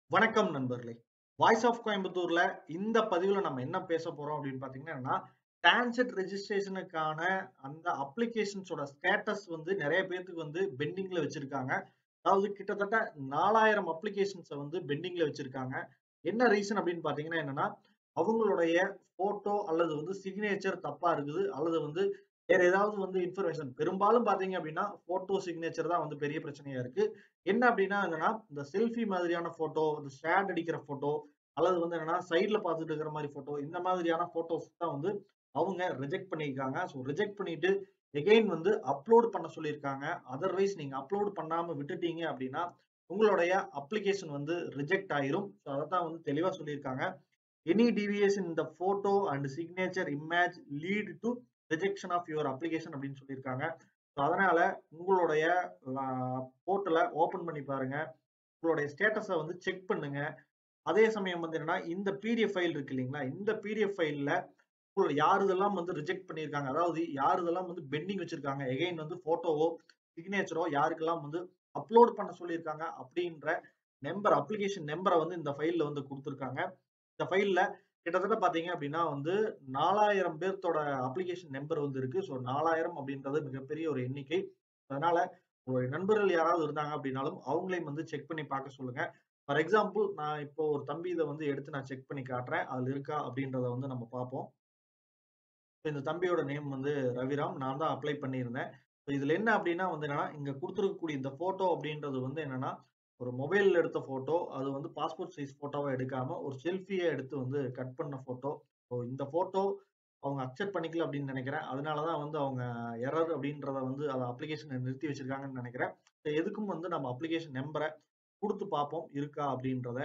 வணக்கம் நண்பர்களே! Voice of கோயம்புத்தூர்ல இந்த பதிவுல நம்ம என்ன பேச போறோம் அப்படின்னு பார்த்தீங்கன்னா, டான்செட் ரெஜிஸ்ட்ரேஷனுக்கான அந்த அப்ளிகேஷன்ஸோட ஸ்டேட்டஸ் வந்து நெறைய பேத்துக்கு வந்து பெண்டிங்ல வச்சிருக்காங்க. அதாவது கிட்டத்தட்ட 4000 அப்ளிகேஷன்ஸ வந்து பெண்டிங்ல வச்சிருக்காங்க. என்ன ரீசன் அப்படின்னு பார்த்தீங்கன்னா என்னன்னா, அவங்களுடைய ஃபோட்டோ அல்லது வந்து சிக்னேச்சர் தப்பா இருக்குது. அல்லது வந்து வேற ஏதாவது வந்து இன்ஃபர்மேஷன் பெரும்பாலும் பார்த்தீங்க அப்படின்னா, ஃபோட்டோ சிக்னேச்சர் தான் வந்து பெரிய பிரச்சனையா இருக்கு. என்ன அப்படின்னா என்னன்னா, இந்த செல்ஃபி மாதிரியான ஃபோட்டோ, இந்த ஷேட் அடிக்கிற ஃபோட்டோ, அல்லது வந்து என்னன்னா சைட்ல பார்த்துட்டு இருக்கிற மாரி ஃபோட்டோ, இந்த மாதிரியான ஃபோட்டோஸ் தான் வந்து அவங்க ரிஜெக்ட் பண்ணியிருக்காங்க. ஸோ ரிஜெக்ட் பண்ணிட்டு எகைன் வந்து அப்லோட் பண்ண சொல்லியிருக்காங்க. அதர்வைஸ் நீங்க அப்லோட் பண்ணாம விட்டுட்டீங்க அப்படின்னா, உங்களுடைய அப்ளிகேஷன் வந்து ரிஜெக்ட் ஆயிரும். ஸோ அதத்தான் வந்து தெளிவா சொல்லியிருக்காங்க. Any deviation in the photo and signature image lead to rejection of your application அப்படின்னு சொல்லியிருக்காங்க. ஸோ அதனால உங்களுடைய அ போர்ட்டல ஓப்பன் பண்ணி பாருங்க. உங்களுடைய ஸ்டேட்டஸ வந்து செக் பண்ணுங்க. அதே சமயம் வந்து என்னன்னா, இந்த பிடிஎஃப் ஃபைல் இருக்கு இல்லீங்களா? இந்த பிடிஎஃப் ஃபைல்ல உங்கள யாருதெல்லாம் வந்து ரிஜெக்ட் பண்ணியிருக்காங்க. அதாவது யாருதெல்லாம் வந்து பெண்டிங் வச்சிருக்காங்க. எகைன் வந்து ஃபோட்டோவோ, சிக்னேச்சரோ யாருக்கெல்லாம் வந்து அப்லோட் பண்ண சொல்லியிருக்காங்க அப்படின்ற நம்பர் அப்ளிகேஷன் நம்பர வந்து இந்த ஃபைல்ல வந்து குடுத்திருக்காங்க. இந்த ஃபைல்ல கிட்டத்தட்ட பார்த்தீங்க அப்படின்னா வந்து 4000 பேர்த்தோட அப்ளிகேஷன் நம்பர் வந்து இருக்கு. ஸோ 4000 அப்படின்றது மிகப்பெரிய ஒரு எண்ணிக்கை. அதனால உங்களுடைய நண்பர்கள் யாராவது இருந்தாங்க அப்படின்னாலும், அவங்களையும் வந்து செக் பண்ணி பார்க்க சொல்லுங்க. ஃபார் எக்ஸாம்பிள் நான் இப்போ ஒரு தம்பி இத வந்து எடுத்து நான் செக் பண்ணி காட்டுறேன். அதுல இருக்கா அப்படின்றத வந்து நம்ம பார்ப்போம். இந்த தம்பியோட நேம் வந்து ரவிராம். நான் தான் அப்ளை பண்ணியிருந்தேன். ஸோ இதுல என்ன அப்படின்னா வந்து என்னன்னா, இங்க குடுத்திருக்கக்கூடிய இந்த ஃபோட்டோ அப்படின்றது வந்து என்னன்னா, ஒரு மொபைல்ல எடுத்த ஃபோட்டோ. அது வந்து பாஸ்போர்ட் சைஸ் ஃபோட்டோவா எடுக்காம, ஒரு செல்ஃபிய எடுத்து வந்து கட் பண்ண ஃபோட்டோ. ஸோ இந்த ஃபோட்டோ அவங்க அக்செப்ட் பண்ணிக்கல அப்படின்னு நெனைக்கிறேன். அதனால தான் வந்து அவங்க எரர் அப்படின்றத வந்து அத அப்ளிகேஷன நிறுத்தி வச்சிருக்காங்கன்னு நெனைக்கிறேன். ஸோ எதுக்கும் வந்து நம்ம அப்ளிகேஷன் நம்பர குடுத்து பார்ப்போம். இருக்கா அப்படின்றத.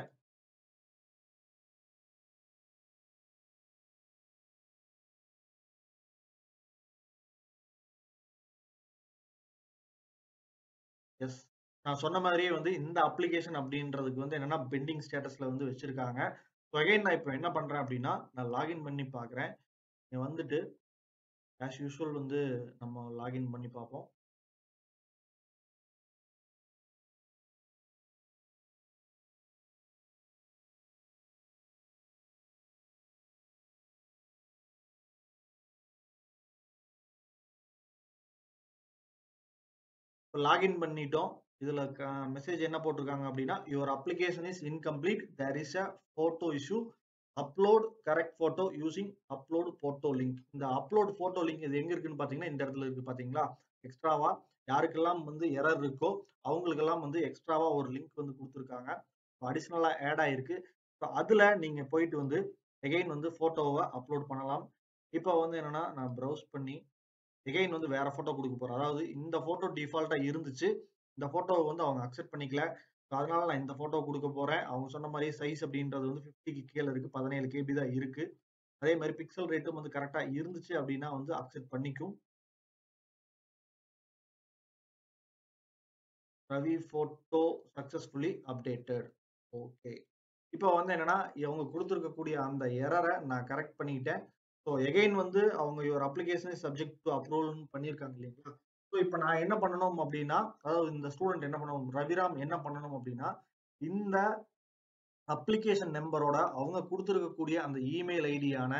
எஸ். நான் சொன்ன மாதிரியே வந்து இந்த அப்ளிகேஷன் அப்படின்றதுக்கு வந்து என்னன்னா, பெண்டிங் ஸ்டேட்டஸ்ல வந்து வச்சிருக்காங்க. ஸோ அகைன் நான் இப்ப என்ன பண்றேன் அப்படின்னா, நான் லாகின் பண்ணி பார்க்குறேன். இங்க வந்துட்டு ஆஸ் யூசுவல் வந்து நம்ம லாகின் பண்ணி பார்ப்போம். இப்ப லாகின் பண்ணிட்டோம். இதுல க மெசேஜ் என்ன போட்டிருக்காங்க அப்படின்னா, your application is incomplete. There is a photo issue. Upload correct photo using upload photo link. இந்த அப்லோட் ஃபோட்டோ லிங்க் இது எங்க இருக்குன்னு பார்த்தீங்கன்னா, இந்த இடத்துல இருக்கு பார்த்தீங்களா? எக்ஸ்ட்ராவா யாருக்கெல்லாம் வந்து எரர் இருக்கோ, அவங்களுக்கெல்லாம் வந்து எக்ஸ்ட்ராவா ஒரு லிங்க் வந்து குடுத்திருக்காங்க. அடிஷனலா ஆட் ஆயிருக்கு. ஸோ அதுல நீங்க போயிட்டு வந்து எகைன் வந்து ஃபோட்டோவ அப்லோட் பண்ணலாம். இப்ப வந்து என்னன்னா, நான் ப்ரௌஸ் பண்ணி எகைன் வந்து வேற ஃபோட்டோ குடுக்க போறேன். அதாவது இந்த ஃபோட்டோ டிஃபால்ட்டா இருந்துச்சு. இந்த ஃபோட்டோவ வந்து அவங்க அக்செப்ட் பண்ணிக்கல. ஸோ அதனால நான் இந்த ஃபோட்டோ குடுக்க போறேன். அவங்க சொன்ன மாரியே சைஸ் அப்படின்றது வந்து 50க்கு கீழ இருக்கு. 17 கேபி தான் இருக்கு. அதே மாரி பிக்சல் ரேட்டும் வந்து கரெக்ட்டா இருந்துச்சு அப்படின்னா வந்து அக்செப்ட் பண்ணிக்கும். Ravi photo successfully updated. Okay. இப்ப வந்து என்னன்னா, இவங்க குடுத்திருக்கக்கூடிய அந்த எரர நான் கரெக்ட் பண்ணிட்டேன். ஸோ எகைன் வந்து அவங்க your application is subject to அப்ரூவல்ன்னு பண்ணியிருக்காங்க இல்லீங்களா? ஸோ இப்ப நான் என்ன பண்ணணும் அப்படின்னா, அதாவது இந்த ஸ்டூடண்ட் என்ன பண்ணணும், ரவிராம் என்ன பண்ணணும் அப்படின்னா, இந்த அப்ளிகேஷன் நம்பரோட அவங்க குடுத்திருக்கக்கூடிய அந்த இமெயில் ஐடியான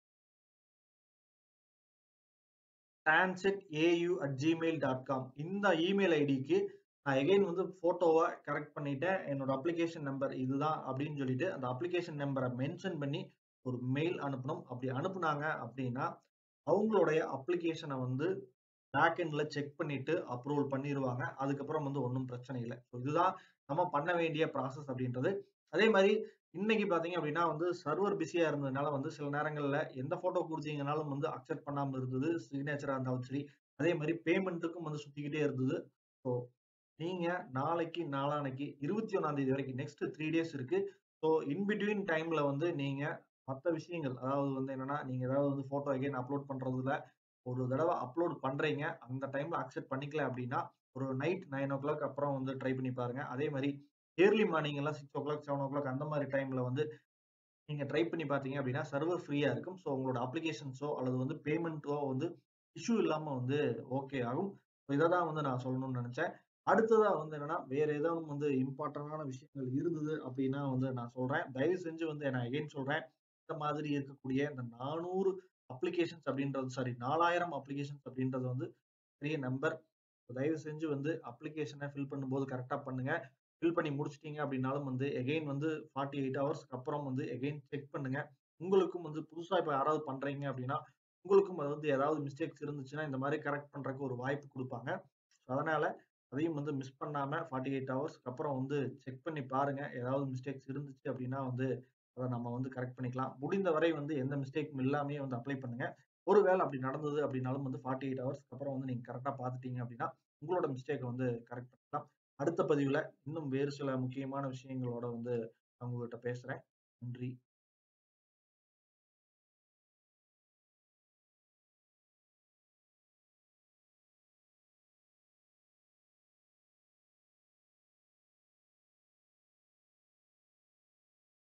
tansetau@gmail.com இந்த இமெயில் ஐடிக்கு நான் எகைன் வந்து ஃபோட்டோவ கரெக்ட் பண்ணிட்டேன். என்னோட அப்ளிகேஷன் நம்பர் இதுதான் அப்படின்னு சொல்லிட்டு, அந்த அப்ளிகேஷன் நம்பர மென்ஷன் பண்ணி ஒரு மெயில் அனுப்பணும். அப்படி அனுப்புனாங்க அப்படின்னா, அவங்களுடைய அப்ளிகேஷன வந்து பேக் எண்ட்ல செக் பண்ணிட்டு அப்ரூவல் பண்ணிருவாங்க. அதுக்கப்புறம் வந்து ஒண்ணும் பிரச்சனை இல்ல. ஸோ இதுதான் நம்ம பண்ண வேண்டிய ப்ராசஸ் அப்படின்றது. அதே மாரி இன்னைக்கு பார்த்தீங்க அப்படின்னா வந்து சர்வர் பிஸியா இருந்ததுனால வந்து சில நேரங்கள்ல எந்த ஃபோட்டோ குடுத்தீங்கனாலும் வந்து அக்செப்ட் பண்ணாம இருந்தது. சிக்னேச்சரா இருந்தாலும் சரி. அதே மாரி பேமெண்ட்டுக்கும் வந்து சுத்திக்கிட்டே இருந்தது. ஸோ நீங்க நாளைக்கு, நாளான்னைக்கு 21ஆம் தேதி வரைக்கும் நெக்ஸ்ட் 3 டேஸ் இருக்கு. ஸோ இன் பிட்வீன் டைம்ல வந்து நீங்க மத்த விஷயங்கள் அதாவது வந்து என்னன்னா, நீங்க ஏதாவது வந்து ஃபோட்டோ எகைன் அப்லோட் பண்றதுல ஒரு தடவ அப்லோட் பண்றீங்க. அந்த டைம்ல அக்செப்ட் பண்ணிக்கல அப்படின்னா, ஒரு நைட் 9:00 அப்புறம் வந்து ட்ரை பண்ணி பாருங்க. அதே மாரி ஏர்லி மார்னிங் எல்லாம் 6:00, 7:00 அந்த மாரி டைம்ல வந்து நீங்க ட்ரை பண்ணி பார்த்தீங்க அப்படின்னா, சர்வர் ஃப்ரீயா இருக்கும். ஸோ உங்களோட அப்ளிகேஷன்ஸோ அல்லது வந்து பேமெண்ட்டோ வந்து இஷ்யூ இல்லாம வந்து ஓகே ஆகும். இத தான் வந்து நான் சொல்லணும்னு நெனச்சேன். அடுத்ததா வந்து என்னன்னா வேற ஏதாவது வந்து இம்பார்ட்டன்டான விஷயங்கள் இருந்தது அப்படின்னா வந்து நான் சொல்றேன் தயவு செஞ்சு வந்து நான் எகைன் சொல்றேன் இந்த மாதிரி இருக்கக்கூடிய இந்த நானூறு அப்ளிகேஷன்ஸ் அப்படின்றது சாரி நாலாயிரம் அப்ளிகேஷன்ஸ் அப்படின்றது வந்து பெரிய நம்பர் தயவு செஞ்சு வந்து அப்ளிகேஷனை ஃபில் பண்ணும்போது கரெக்டா பண்ணுங்க ஃபில் பண்ணி முடிச்சிட்டீங்க அப்படின்னாலும் வந்து எகைன் வந்து ஃபார்ட்டி எயிட் ஹவர்ஸ்க்கு அப்புறம் வந்து எகைன் செக் பண்ணுங்க உங்களுக்கும் வந்து புதுசா இப்ப யாராவது பண்றீங்க அப்படின்னா உங்களுக்கும் அது வந்து ஏதாவது மிஸ்டேக்ஸ் இருந்துச்சுன்னா இந்த மாதிரி கரெக்ட் பண்றதுக்கு ஒரு வாய்ப்பு கொடுப்பாங்க அதனால அதையும் வந்து மிஸ் பண்ணாம ஃபார்ட்டி எயிட் ஹவர்ஸ்க்கு அப்புறம் வந்து செக் பண்ணி பாருங்க ஏதாவது மிஸ்டேக்ஸ் இருந்துச்சு அப்படின்னா வந்து அதை நம்ம வந்து கரெக்ட் பண்ணிக்கலாம் முடிந்த வரை வந்து எந்த மிஸ்டேக்கும் இல்லாமே வந்து அப்ளை பண்ணுங்க ஒருவேளை அப்படி நடந்தது அப்படின்னாலும் வந்து ஃபார்ட்டி எயிட் ஹவர்ஸ்க்கு அப்புறம் வந்து நீங்க கரெக்டா பார்த்துட்டீங்க அப்படின்னா உங்களோட மிஸ்டேக்கை வந்து கரெக்ட் பண்ணிக்கலாம் அடுத்த பதிவுல இன்னும் வேறு சில முக்கியமான விஷயங்களோட வந்து நான் உங்ககிட்ட பேசுறேன் நன்றி